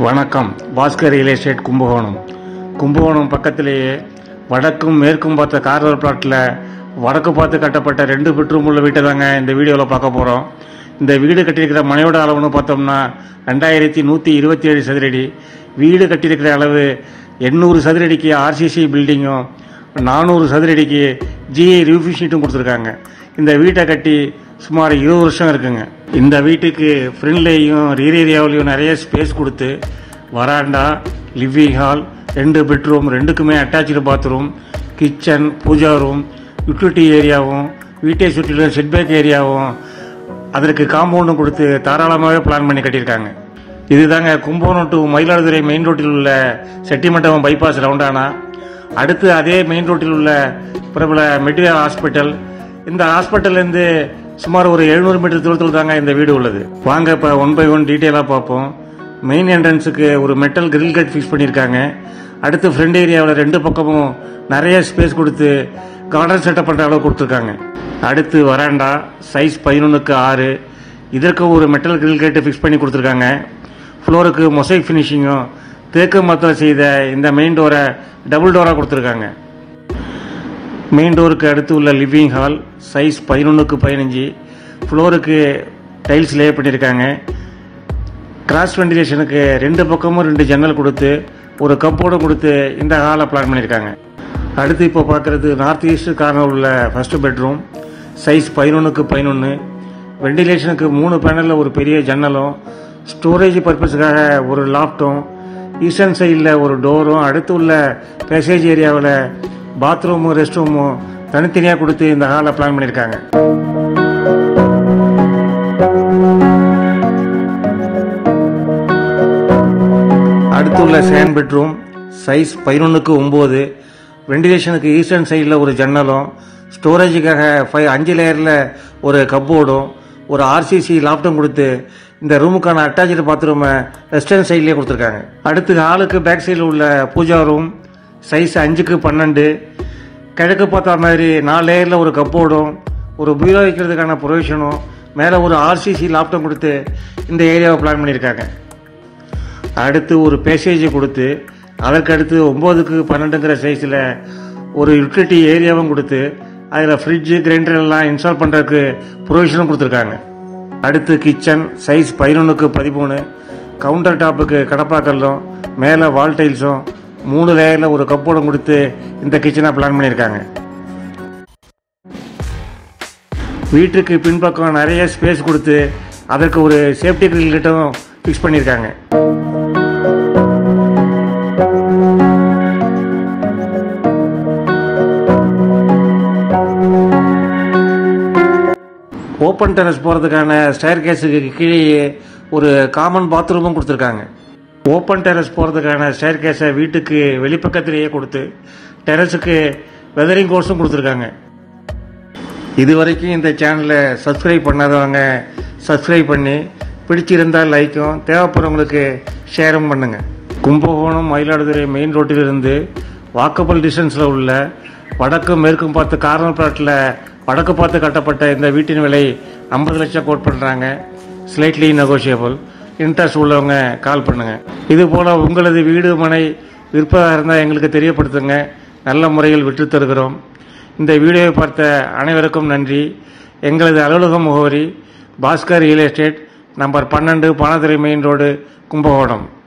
வணக்கம் Bhaskar real estate Kumbakonam Kumbakonam பக்கத்திலேயே வடக்கும் மேற்கும் பார்த்த கார்னர் பிளாட்டில் வடக்கு பார்த்து கட்டப்பட்ட ரெண்டு பெட்ரூம் உள்ள வீட்டை தாங்க இந்த வீடியோவில் பார்க்க போகிறோம் இந்த வீடு கட்டியிருக்கிற மனையோட அளவுன்னு பார்த்தோம்னா ரெண்டாயிரத்தி நூற்றி இருபத்தி ஏழு சதுரடி வீடு கட்டியிருக்கிற அளவு எண்ணூறு சதுரடிக்கு ஆர்சிசி பில்டிங்கும் நானூறு சதுரடிக்கு ஜிஐ ரிவ்யூ ஷீட்டும் கொடுத்துருக்காங்க இந்த வீட்டை கட்டி சுமார் இருபது வருஷம் இருக்குங்க இந்த வீட்டுக்கு ஃப்ரண்ட்லேயும் ரீர் ஏரியாவிலையும் நிறைய ஸ்பேஸ் கொடுத்து வராண்டா லிவிங் ஹால் ரெண்டு பெட்ரூம் ரெண்டுக்குமே attach bathroom kitchen pooja room utility ஏரியாவும் வீட்டை சுற்றிலும் செட்பேக் ஏரியாவும் அதற்கு காம்பவுண்டும் கொடுத்து தாராளமாகவே பிளான் பண்ணி கட்டியிருக்காங்க இதுதாங்க கும்பகோணம் டு மயிலாடுதுறை மெயின் ரோட்டில் உள்ள செட்டிமண்டபம் பைபாஸ் ரவுண்டானா அடுத்து அதே மெயின் ரோட்டில் உள்ள பிரபல மெட்டீரியல் ஹாஸ்பிட்டல் இந்த ஹாஸ்பிட்டல்லேருந்து சுமார் ஒரு எழுநூறு மீட்டர் தூரத்தில் தாங்க இந்த வீடு உள்ளது வாங்க இப்போ ஒன் பை ஒன் டீட்டெயிலாக பார்ப்போம் மெயின் என்ட்ரன்ஸுக்கு ஒரு மெட்டல் கிரில் கேட் ஃபிக்ஸ் பண்ணியிருக்காங்க அடுத்து ஃப்ரண்ட் ஏரியாவில் ரெண்டு பக்கமும் நிறைய ஸ்பேஸ் கொடுத்து கார்டன் செட்டப் பண்ணுற அளவு கொடுத்துருக்காங்க அடுத்து வராண்டா சைஸ் பதினொன்றுக்கு ஆறு இதற்கு ஒரு மெட்டல் கிரில் கேட்டு ஃபிக்ஸ் பண்ணி கொடுத்துருக்காங்க ஃப்ளோருக்கு மொசைக் ஃபினிஷிங்கும் தேக்கு மரத்தில் செய்த இந்த மெயின் டோரை டபுள் டோராக கொடுத்துருக்காங்க மெயின் டோருக்கு அடுத்து உள்ள லிவிங் ஹால் சைஸ் பதினொன்றுக்கு பதினஞ்சு ஃப்ளோருக்கு டைல்ஸ் லே பண்ணியிருக்காங்க கிராஸ் வெண்டிலேஷனுக்கு ரெண்டு பக்கமும் ரெண்டு ஜன்னல் கொடுத்து ஒரு கப்போடு கொடுத்து இந்த ஹாலை பிளான் பண்ணியிருக்காங்க அடுத்து இப்போ பார்க்குறது நார்த் ஈஸ்ட் கார்னர் உள்ள ஃபஸ்ட்டு பெட்ரூம் சைஸ் பதினொன்றுக்கு பதினொன்று வெண்டிலேஷனுக்கு மூணு பேனலில் ஒரு பெரிய ஜன்னலும் ஸ்டோரேஜ் பர்பஸுக்காக ஒரு லாஃப்ட்டும் ஈஸ்டர்ன் சைடில் ஒரு டோரும் அடுத்து உள்ள பேசேஜ் ஏரியாவில் பாத்ரூமும் ரெஸ்ட் ரூமும் தனித்தனியாக கொடுத்து இந்த ஹாலை பிளான் பண்ணியிருக்காங்க அடுத்துள்ள சேன் பெட்ரூம் சைஸ் பதினொன்றுக்கு ஒம்பது வெண்டிலேஷனுக்கு ஈஸ்டர்ன் சைடில் ஒரு ஜன்னலும் ஸ்டோரேஜுக்காக ஃபைவ் அஞ்சு லேயரில் ஒரு கப்போர்டும் ஒரு ஆர்சிசி லாப்டும் கொடுத்து இந்த ரூமுக்கான அட்டாச்சு பாத்ரூமை வெஸ்டர்ன் சைட்லேயே கொடுத்துருக்காங்க அடுத்து ஹாலுக்கு பேக் சைடில் உள்ள பூஜா ரூம் சைஸ் அஞ்சுக்கு பன்னெண்டு கிழக்கு பார்த்த மாதிரி நாலு லேயரில் ஒரு கப்போர்டும் ஒரு பீரோ வைக்கிறதுக்கான ப்ரொவிஷனும் மேலே ஒரு ஆர்சிசி லாப்டம் கொடுத்து இந்த ஏரியாவை பிளான் பண்ணியிருக்காங்க அடுத்து ஒரு பேசேஜை கொடுத்து அதற்கு அடுத்து ஒம்போதுக்கு பன்னெண்டுங்கிற சைஸில் ஒரு யூட்டிலிட்டி ஏரியாவும் கொடுத்து அதில் ஃப்ரிட்ஜு கிரைண்டர் எல்லாம் இன்ஸ்டால் பண்ணுறதுக்கு ப்ரொவிஷனும் கொடுத்துருக்காங்க அடுத்து கிச்சன் சைஸ் பதினொன்றுக்கு பதிமூணு கவுண்டர் டாப்புக்கு கடப்பாக்கல்லும் மேலே வால் டைல்ஸும் மூணு லேயரில் ஒரு கப்போடம் கொடுத்து இந்த கிச்சனை பிளான் பண்ணியிருக்காங்க வீட்டுக்கு பின்பக்கம் நிறைய ஸ்பேஸ் கொடுத்து அதற்கு ஒரு சேஃப்டி கிரில் கிட்டும் ஃபிக்ஸ் பண்ணியிருக்காங்க ஓப்பன் டெரஸ் போகிறதுக்கான ஸ்டேர் கேஸுக்கு கீழே ஒரு காமன் பாத்ரூமும் கொடுத்துருக்காங்க ஓப்பன் டெரஸ் போகிறதுக்கான ஸ்டேர் கேஸை வீட்டுக்கு வெளிப்பக்கத்திலேயே கொடுத்து டெரஸுக்கு வெதரிங் கோர்ஸும் கொடுத்துருக்காங்க இது வரைக்கும் இந்த சேனலை சப்ஸ்கிரைப் பண்ணாதவங்க சப்ஸ்கிரைப் பண்ணி பிடிச்சிருந்தால் லைக்கும் தேவைப்படுறவங்களுக்கு ஷேரும் பண்ணுங்கள் கும்பகோணம் மயிலாடுதுறை மெயின் ரோட்டிலிருந்து வாக்கபிள் டிஸ்டன்ஸில் உள்ள வடக்கும் மேற்கும் பார்த்து கார்னர் பிளாட்டில் வடக்கு பார்த்து கட்டப்பட்ட இந்த வீட்டின் விலை ஐம்பது லட்சம் கோட் பண்ணுறாங்க ஸ்லைட்லி நெகோஷியபிள் இன்ட்ரெஸ்ட் உள்ளவங்க கால் பண்ணுங்கள் இது போல் உங்களது வீடு மனை விற்பதாக இருந்தால் எங்களுக்கு தெரியப்படுத்துங்க நல்ல முறையில் விற்று தருகிறோம் இந்த வீடியோவை பார்த்த அனைவருக்கும் நன்றி எங்களது அலுவலக முகவரி பாஸ்கர் ரியல் எஸ்டேட் நம்பர் பன்னெண்டு பானதுரை மெயின் ரோடு கும்பகோணம்